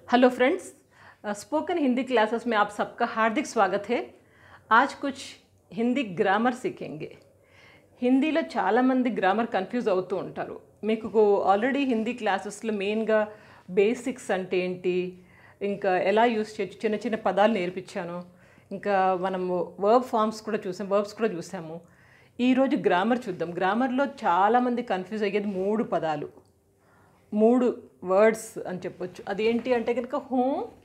hello friends spoken Hindi classes में आप सबका हार्दिक स्वागत है आज कुछ హిందీ గ్రామర్ सीखेंगे హిందీలో చాలామంది గ్రామర్ కన్ఫ్యూజ్ అవుతూ ఉంటారు మీకు ఆల్రెడీ హిందీ క్లాసెస్లో మెయిన్గా బేసిక్స్ అంటే ఏంటి ఇంకా ఎలా యూస్ చేయొచ్చు చిన్న చిన్న పదాలు నేర్పించాను ఇంకా మనము వర్బ్ ఫార్మ్స్ కూడా చూసాం వర్బ్స్ కూడా చూసాము ఈరోజు గ్రామర్ చూద్దాం గ్రామర్లో చాలామంది కన్ఫ్యూజ్ అయ్యేది మూడు పదాలు మూడు వర్డ్స్ అని చెప్పొచ్చు అదేంటి అంటే కనుక హూ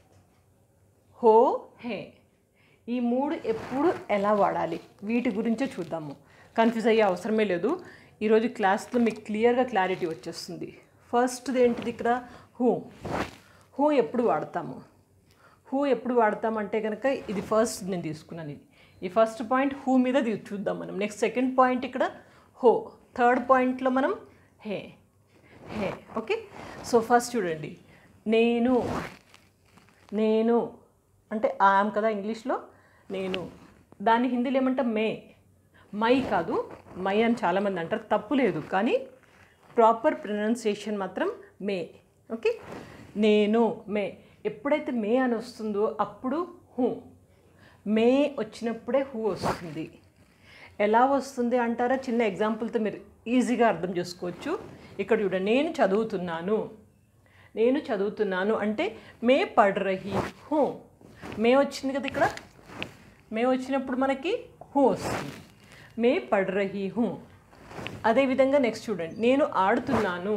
హో హే ఈ మూడు ఎప్పుడు ఎలా వాడాలి వీటి గురించే చూద్దాము కన్ఫ్యూజ్ అయ్యే అవసరమే లేదు ఈరోజు క్లాస్లో మీకు క్లియర్గా క్లారిటీ వచ్చేస్తుంది ఫస్ట్ది ఏంటిది ఇక్కడ హూ హూ ఎప్పుడు వాడతాము హూ ఎప్పుడు వాడతామంటే కనుక ఇది ఫస్ట్ నేను తీసుకున్నాను ఇది ఈ ఫస్ట్ పాయింట్ హూ మీద ఇది చూద్దాం మనం నెక్స్ట్ సెకండ్ పాయింట్ ఇక్కడ హో థర్డ్ పాయింట్లో మనం hey hey okay so first చూడండి నేను నేను అంటే ఆమ్ కదా ఇంగ్లీష్లో నేను దాన్ని హిందీలో ఏమంటాం మే మై కాదు మై అని చాలామంది అంటారు తప్పు లేదు కానీ ప్రాపర్ ప్రొనౌన్సియేషన్ మాత్రం మే ఓకే నేను మే ఎప్పుడైతే మే అని వస్తుందో అప్పుడు హూ మే వచ్చినప్పుడే హూ వస్తుంది ఎలా వస్తుంది అంటారా చిన్న ఎగ్జాంపుల్తో మీరు ఈజీగా అర్థం చేసుకోవచ్చు ఇక్కడ చూడండి నేను చదువుతున్నాను నేను చదువుతున్నాను అంటే మే పడ్ రహీ హూ మే వచ్చింది కదా ఇక్కడ మే వచ్చినప్పుడు మనకి హూ వస్తుంది మే పడ్ రహీ హూ అదేవిధంగా నెక్స్ట్ చూడండి నేను ఆడుతున్నాను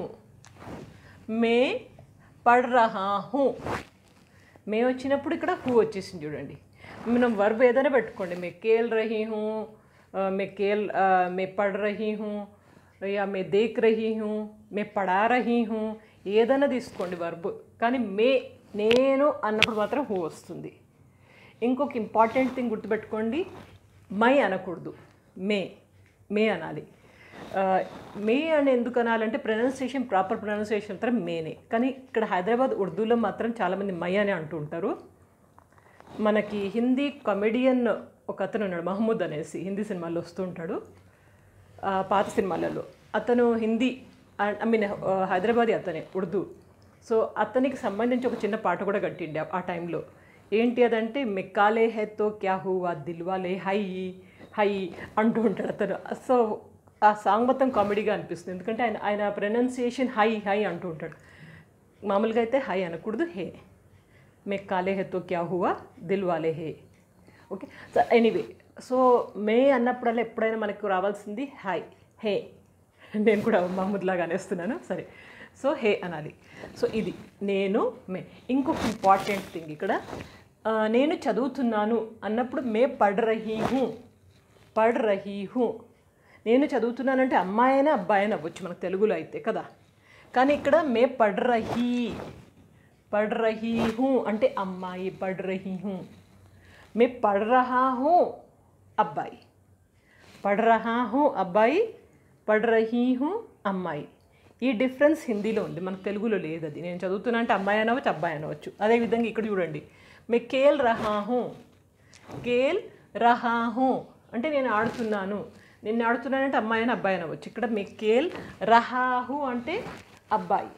మే పడ్ రహా హూ మే వచ్చినప్పుడు ఇక్కడ హూ వచ్చేసింది చూడండి మనం వర్బ్ ఏదైనా పెట్టుకోండి మే కేల్ రహీ హూ ఆ, మే కేల్ ఆ, మే పడ్ రహీ హూ యా మే దేక్ రహీ హూ మే పడా రహీ హూ ఏదైనా తీసుకోండి వర్బ్ కానీ మే నేను అన్నప్పుడు మాత్రం హూ వస్తుంది ఇంకొక ఇంపార్టెంట్ థింగ్ గుర్తుపెట్టుకోండి మై అనకూడదు మే మే అనాలి ఆ, మే అని ఎందుకు అనాలంటే ప్రొనౌన్సియేషన్ ప్రాపర్ ప్రొనౌన్సియేషన్ మాత్రం మేనే కానీ ఇక్కడ హైదరాబాద్ ఉర్దూలో మాత్రం చాలామంది మై అని అంటూ ఉంటారు మనకి హిందీ కమెడియన్ ఒక అతను ఉన్నాడు మహమ్మద్ అనేసి హిందీ సినిమాల్లో వస్తూ ఉంటాడు ఆ, పాత సినిమాలలో అతను హిందీ ఐ మీన్ హైదరాబాదీ అతనే ఉర్దూ సో అతనికి సంబంధించి ఒక చిన్న పాట కూడా కట్టిండే ఆ టైంలో ఏంటి అదంటే మెక్కాలే హే తో క్యా హువా దిల్వాలే హై హై అంటూ ఉంటాడు అతను సో ఆ సాంగ్ మొత్తం కామెడీగా అనిపిస్తుంది ఎందుకంటే ఆయన ఆయన ప్రొనౌన్సియేషన్ హై హై అంటూ ఉంటాడు మామూలుగా అయితే హై అనకూడదు హే మే కాలే హే తో క్యా హువా దిల్ వాలే హే ఓకే సో ఎనీవే సో మే అన్నప్పుడల్లా ఎప్పుడైనా మనకు రావాల్సింది హాయ్ హే నేను కూడా మహమ్మద్ లాగా అనేస్తున్నాను సరే సో హే అనాలి సో ఇది నేను మే ఇంకొక ఇంపార్టెంట్ థింగ్ ఇక్కడ ఆ, నేను చదువుతున్నాను అన్నప్పుడు మే పడ్ రహీ హూ పడ్ రహీ హూ నేను చదువుతున్నానంటే అమ్మాయి అయినా అబ్బాయి అయినా అవ్వచ్చు మనకు తెలుగులో అయితే కదా కానీ ఇక్కడ మే పడ్ రహీ పడ్ రహీ హూ అంటే అమ్మాయి పడ్ రహీ హూ మే పడ్ రహా హూ అబ్బాయి పడ్ రహా హూ అబ్బాయి పడ్ రహీ హూ అమ్మాయి ఈ డిఫరెన్స్ హిందీలో ఉంది మనకు తెలుగులో లేదు అది నేను చదువుతున్నా అంటే అమ్మాయి అనవచ్చు అబ్బాయి అనవచ్చు అదేవిధంగా ఇక్కడ చూడండి మే కేల్ రహా హూ కేల్ రహా హూ అంటే నేను ఆడుతున్నాను నేను ఆడుతున్నానంటే అమ్మాయి అని అబ్బాయి అనవచ్చు ఇక్కడ మే కేల్ రహాహు అంటే అబ్బాయి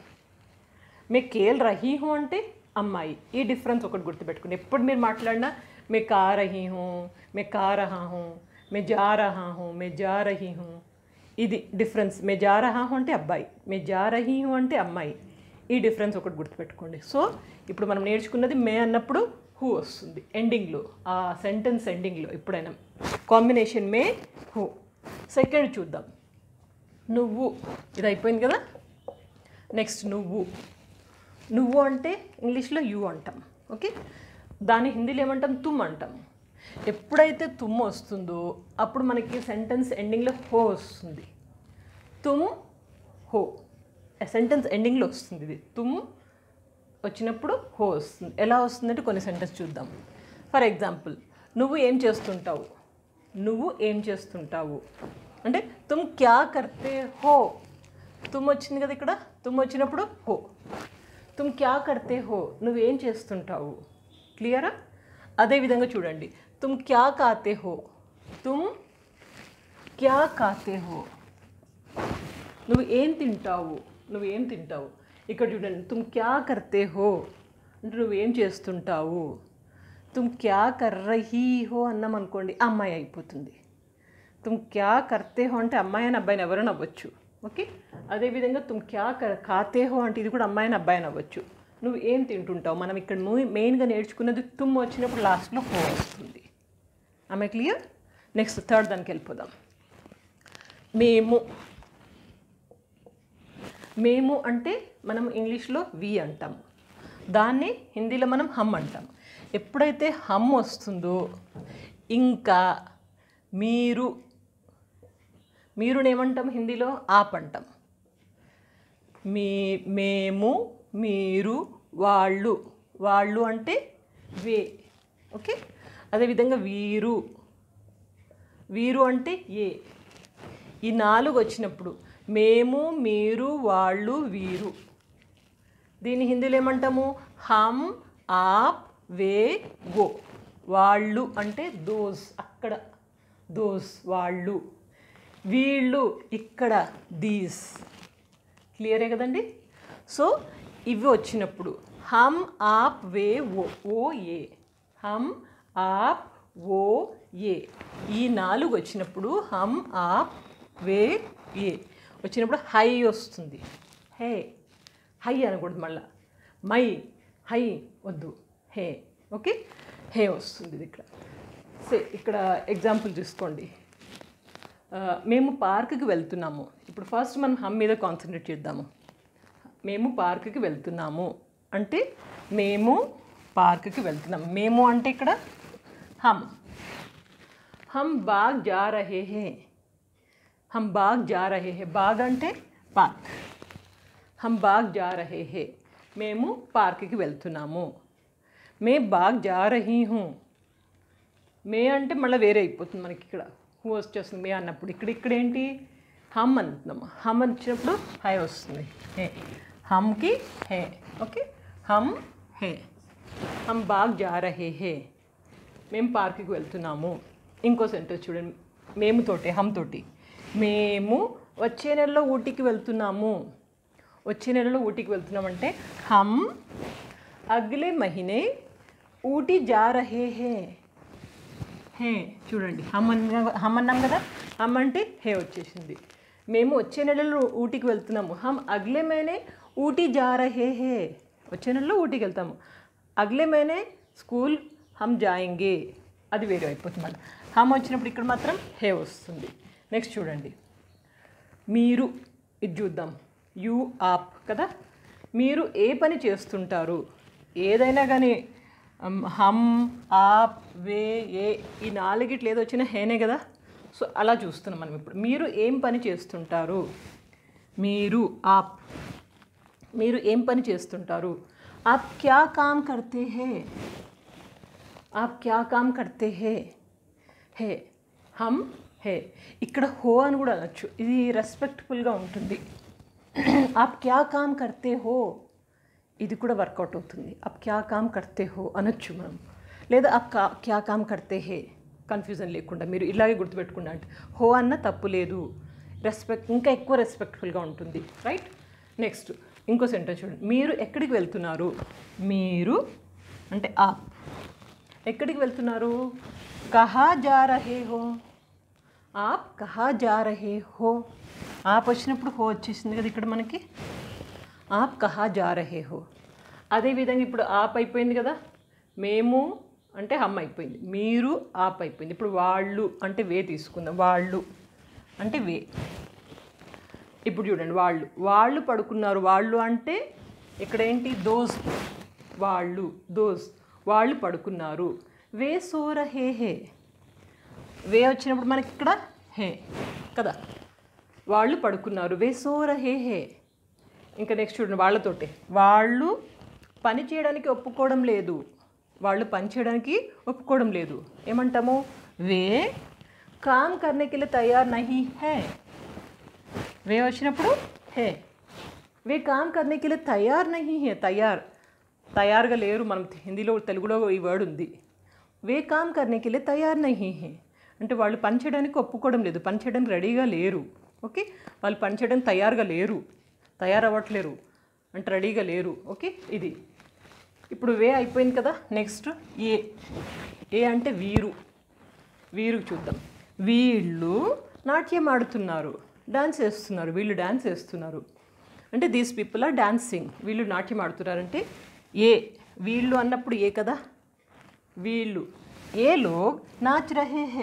మే కేల్ రహీ హూ అంటే అమ్మాయి ఈ డిఫరెన్స్ ఒకటి గుర్తుపెట్టుకుని ఎప్పుడు మీరు మాట్లాడినా మే కా రహీ హూ మే కా రహా హూ మే జా రహా హూ మే జా రహీ హూ ఇది డిఫరెన్స్ మే జా రహా హూ అంటే అబ్బాయి మే జా రహీ హూ అంటే అమ్మాయి ఈ డిఫరెన్స్ ఒకటి గుర్తుపెట్టుకోండి సో ఇప్పుడు మనం నేర్చుకున్నది మే అన్నప్పుడు హూ వస్తుంది ఎండింగ్లో ఆ సెంటెన్స్ ఎండింగ్లో ఎప్పుడైనా కాంబినేషన్ మే హూ సెకండ్ చూద్దాం నువ్వు ఇది అయిపోయింది కదా నెక్స్ట్ నువ్వు నువ్వు అంటే ఇంగ్లీష్లో యూ అంటాం ఓకే దాని హిందీలో ఏమంటాం తుమ్ అంటాం ఎప్పుడైతే తుమ్ వస్తుందో అప్పుడు మనకి సెంటెన్స్ ఎండింగ్లో హో వస్తుంది తుమ్ హో సెంటెన్స్ ఎండింగ్లో వస్తుంది ఇది తుమ్ వచ్చినప్పుడు హో వస్తుంది ఎలా వస్తుందంటే కొన్ని సెంటెన్స్ చూద్దాం ఫర్ ఎగ్జాంపుల్ నువ్వు ఏం చేస్తుంటావు నువ్వు ఏం చేస్తుంటావు అంటే తుమ్ క్యా కర్తే హో తుమ్ వచ్చింది కదా ఇక్కడ తుమ్ వచ్చినప్పుడు హో తుమ్ క్యా కర్తే హో నువ్వేం చేస్తుంటావు క్లియరా అదేవిధంగా చూడండి తుమ్ క్యా కాతే హో తుమ్ క్యా కాతే హో నువ్వు ఏం తింటావు నువ్వు ఏం తింటావు ఇక్కడ చూడండి తుమ్ క్యా కర్తే హో అంటే నువ్వేం చేస్తుంటావు తుమ్ క్యా కర్ రహీ హో అన్నాం అనుకోండి అమ్మాయి అయిపోతుంది తుమ్ క్యా కర్తే హో అంటే అమ్మాయి అని అబ్బాయిని ఎవరైనా అవ్వచ్చు ఓకే అదేవిధంగా తుమ్ క్యా కర్ ఖాతే హో అంటే ఇది కూడా అమ్మాయిని అబ్బాయిని అవ్వచ్చు నువ్వు ఏం తింటుంటావు మనం ఇక్కడ మెయిన్గా నేర్చుకున్నది తుమ్ వచ్చినప్పుడు లాస్ట్లో హో వస్తుంది ఆమె క్లియర్ నెక్స్ట్ థర్డ్ దానికి వెళ్ళిపోదాం మేము మేము అంటే మనం ఇంగ్లీష్లో వి అంటాం దాన్ని హిందీలో మనం హమ్ అంటాం ఎప్పుడైతే హమ్ వస్తుందో ఇంకా మీరు మీరునేమంటాం హిందీలో ఆప్ అంటాం మీ మేము మీరు వాళ్ళు వాళ్ళు అంటే వే ఓకే అదేవిధంగా వీరు వీరు అంటే ఏ ఈ నాలుగు వచ్చినప్పుడు మేము మీరు వాళ్ళు వీరు దీన్ని హిందీలో ఏమంటాము హమ్ ఆప్ వే గో వాళ్ళు అంటే దోస్ అక్కడ దోస్ వాళ్ళు వీళ్ళు ఇక్కడ దీస్ క్లియరే కదండి సో ఇవి వచ్చినప్పుడు హమ్ ఆప్ వే ఓ ఓ ఏ హమ్ ఆప్ ఓ ఏ ఈ నాలుగు వచ్చినప్పుడు హమ్ ఆప్ వే ఏ వచ్చినప్పుడు హై వస్తుంది హే హై అనకూడదు మళ్ళా మై హై వద్దు హే ఓకే హే వస్తుంది ఇది ఇక్కడ సే ఇక్కడ ఎగ్జాంపుల్ చూసుకోండి ఆ, మేము పార్క్కి వెళ్తున్నాము ఇప్పుడు ఫస్ట్ మనం హమ్ మీద కాన్సన్ట్రేట్ చేద్దాము మేము పార్క్కి వెళ్తున్నాము అంటే మేము పార్క్కి వెళ్తున్నాము మేము అంటే ఇక్కడ హమ్ హమ్ బాగ్ జా రహే హే హమ్ బాగ్ జా రహే హే బాగ్ అంటే పార్క్ హమ్ బాగ్ జా రహే హే మేము పార్క్కి వెళ్తున్నాము మే బాగ్ జా రహీ హూ మే అంటే మళ్ళీ వేరే అయిపోతుంది మనకి ఇక్కడ హూ వచ్చేస్తుంది మే అన్నప్పుడు ఇక్కడ ఇక్కడ ఏంటి హమ్ అంటున్నాము హమ్ వచ్చినప్పుడు హై వస్తుంది హే హమ్కి హే ఓకే హమ్ హే హమ్ బాగ్ జా రహే హే మేము పార్క్కి వెళ్తున్నాము ఇంకో సెంటెన్స్ చూడండి మేము తోటి హమ్ తోటి మేము వచ్చే నెలలో ఊటీకి వెళ్తున్నాము వచ్చే నెలలో ఊటీకి వెళ్తున్నామంటే హమ్ అగ్లే మహినే ఊటీ జా రహే హే హే చూడండి హమ్ అన్నా హమ్ అన్నాం కదా హమ్ అంటే హే వచ్చేసింది మేము వచ్చే నెలలో ఊటీకి వెళ్తున్నాము హమ్ అగ్లే మేనే ఊటీ జా రహే హే వచ్చే నెలలో ఊటీకి వెళ్తాము అగ్లే మేనే స్కూల్ హమ్ జాయింగే అది వేరే అయిపోతుంది మళ్ళీ హమ్ వచ్చినప్పుడు ఇక్కడ మాత్రం హే వస్తుంది నెక్స్ట్ చూడండి మీరు ఇది చూద్దాం యు ఆప్ కదా మీరు ఏ పని చేస్తుంటారు ఏదైనా కానీ అమ్, హమ్ ఆప్ వే ఏ ఈ నాలుగిట్లు ఏదో వచ్చినా హేనే కదా సో అలా చూస్తున్నాం మనం ఇప్పుడు మీరు ఏం పని చేస్తుంటారు మీరు ఆప్ మీరు ఏం పని చేస్తుంటారు ఆప్ క్యా కామ్ కర్తే హే ఆప్ క్యా కామ్ కర్తే హే హే హమ్ హే ఇక్కడ హో అని కూడా అనొచ్చు ఇది రెస్పెక్ట్ఫుల్గా ఉంటుంది ఆప్ క్యా కామ్ కర్తే హో ఇది కూడా వర్కౌట్ అవుతుంది అప్ క్యా కామ్ కర్తే హో అనొచ్చు మనం లేదా అప్ కా క్యా కామ్ కర్తే హే కన్ఫ్యూజన్ లేకుండా మీరు ఇలాగే గుర్తుపెట్టుకుండా అంటే హో అన్న తప్పు లేదు రెస్పెక్ట్ ఇంకా ఎక్కువ రెస్పెక్ట్ఫుల్గా ఉంటుంది రైట్ నెక్స్ట్ ఇంకో సెంటెన్స్ చూడండి మీరు ఎక్కడికి వెళ్తున్నారు మీరు అంటే ఆప్ ఎక్కడికి వెళ్తున్నారు కహా జా రహే హో ఆప్ కహా జా రహే హో ఆప్ వచ్చినప్పుడు హో వచ్చేసింది కదా ఇక్కడ మనకి ఆప్ కహా జా రహే హో అదేవిధంగా ఇప్పుడు ఆప్ అయిపోయింది కదా మేము అంటే హమ్ అయిపోయింది మీరు ఆప్ అయిపోయింది ఇప్పుడు వాళ్ళు అంటే వే తీసుకుందాం వాళ్ళు అంటే వే ఇప్పుడు చూడండి వాళ్ళు వాళ్ళు పడుకున్నారు వాళ్ళు అంటే ఇక్కడ ఏంటి దోస్ వాళ్ళు దోస్ వాళ్ళు పడుకున్నారు వే సోర హే హే వే వచ్చినప్పుడు మనకి ఇక్కడ హే కదా వాళ్ళు పడుకున్నారు వే సోర హే హే ఇంకా నెక్స్ట్ చూడండి వాళ్ళతోటి వాళ్ళు పని చేయడానికి ఒప్పుకోవడం లేదు వాళ్ళు పని చేయడానికి ఒప్పుకోవడం లేదు ఏమంటాము వే కామ్ కర్నేకి తయారు నహి హే వే వచ్చినప్పుడు హే వే కామ్ కర్నేకి తయారు నహి హే తయార్ తయారుగా లేరు మనం హిందీలో తెలుగులో ఈ వర్డ్ ఉంది వే కామ్ కర్నేకి తయారు నహి హే అంటే వాళ్ళు పని చేయడానికి ఒప్పుకోవడం లేదు పని చేయడానికి రెడీగా లేరు ఓకే వాళ్ళు పని చేయడానికి తయారుగా లేరు తయారవ్వట్లేరు అంటే రెడీగా లేరు ఓకే ఇది ఇప్పుడు వే అయిపోయింది కదా నెక్స్ట్ ఏ ఏ అంటే వీరు వీరు చూద్దాం వీళ్ళు నాట్యం ఆడుతున్నారు డాన్స్ వేస్తున్నారు వీళ్ళు డాన్స్ వేస్తున్నారు అంటే దీస్ పీపుల్ ఆర్ డాన్సింగ్ వీళ్ళు నాట్యం ఆడుతున్నారంటే ఏ వీళ్ళు అన్నప్పుడు ఏ కదా వీళ్ళు ఏ లోగ్ నాచ్ రహే హే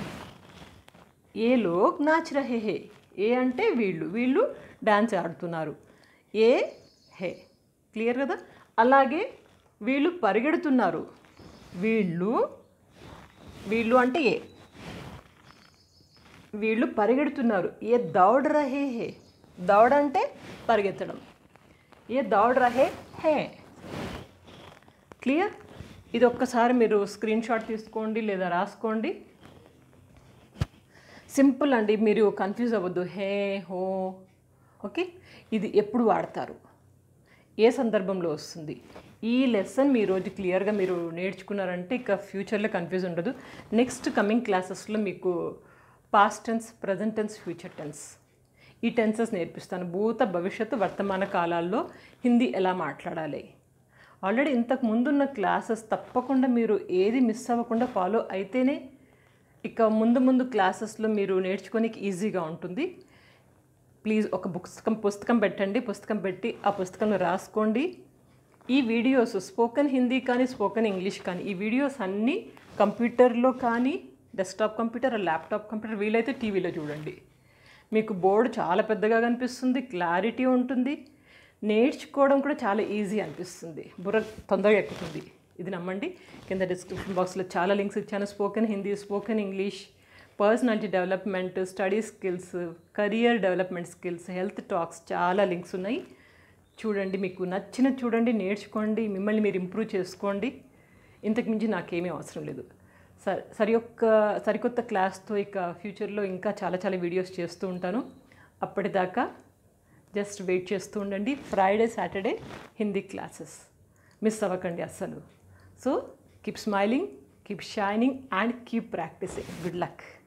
ఏ లోగ్ నాచ్ రహే హే ఏ అంటే వీళ్ళు వీళ్ళు డాన్స్ ఆడుతున్నారు ఏ హే క్లియర్ కదా అలాగే వీళ్ళు పరిగెడుతున్నారు వీళ్ళు వీళ్ళు అంటే ఏ వీళ్ళు పరిగెడుతున్నారు ఏ దౌడ్ రహే హే దౌడ్ అంటే పరిగెత్తడం ఏ దౌడ్ రహే హే క్లియర్ ఇది ఒక్కసారి మీరు స్క్రీన్ షాట్ తీసుకోండి లేదా రాసుకోండి సింపుల్ అండి మీరు కన్ఫ్యూజ్ అవ్వద్దు హే హో ఓకే ఇది ఎప్పుడు వాడతారు ఏ సందర్భంలో వస్తుంది ఈ లెసన్ మీ రోజు క్లియర్గా మీరు నేర్చుకున్నారంటే ఇక ఫ్యూచర్లో కన్ఫ్యూజ్ ఉండదు నెక్స్ట్ కమింగ్ క్లాసెస్లో మీకు past tense present tense future tense ఈ టెన్సెస్ నేర్పిస్తాను భూత భవిష్యత్తు వర్తమాన కాలాల్లో హిందీ ఎలా మాట్లాడాలి ఆల్రెడీ ఇంతకు ముందున్న క్లాసెస్ తప్పకుండా మీరు ఏది మిస్ అవ్వకుండా ఫాలో అయితేనే ఇక ముందు ముందు క్లాసెస్లో మీరు నేర్చుకోనికి ఈజీగా ఉంటుంది ప్లీజ్ ఒక పుస్తకం పుస్తకం పెట్టండి పుస్తకం పెట్టి ఆ పుస్తకంలో రాసుకోండి ఈ వీడియోస్ స్పోకెన్ హిందీ కానీ స్పోకెన్ ఇంగ్లీష్ కానీ ఈ వీడియోస్ అన్నీ కంప్యూటర్లో కానీ డెస్క్టాప్ కంప్యూటర్ ల్యాప్టాప్ కంప్యూటర్ వీలైతే టీవీలో చూడండి మీకు బోర్డు చాలా పెద్దగా కనిపిస్తుంది క్లారిటీ ఉంటుంది నేర్చుకోవడం కూడా చాలా ఈజీ అనిపిస్తుంది బుర్ర తొందరగా ఎక్కుతుంది ఇది నమ్మండి కింద డిస్క్రిప్షన్ బాక్స్లో చాలా లింక్స్ ఇచ్చాను spoken Hindi spoken English personality development study skills career development skills health talks చాలా లింక్స్ ఉన్నాయి చూడండి మీకు నచ్చిన చూడండి నేర్చుకోండి మిమ్మల్ని మీరు ఇంప్రూవ్ చేసుకోండి ఇంతకు మించి నాకేమీ అవసరం లేదు సరి సరి యొక్క సరికొత్త క్లాస్తో ఇక ఫ్యూచర్లో ఇంకా చాలా చాలా వీడియోస్ చేస్తూ ఉంటాను అప్పటిదాకా జస్ట్ వెయిట్ చేస్తూ ఉండండి Friday Saturday Hindi classes miss అవ్వకండి అస్సలు so keep smiling keep shining and keep practising good luck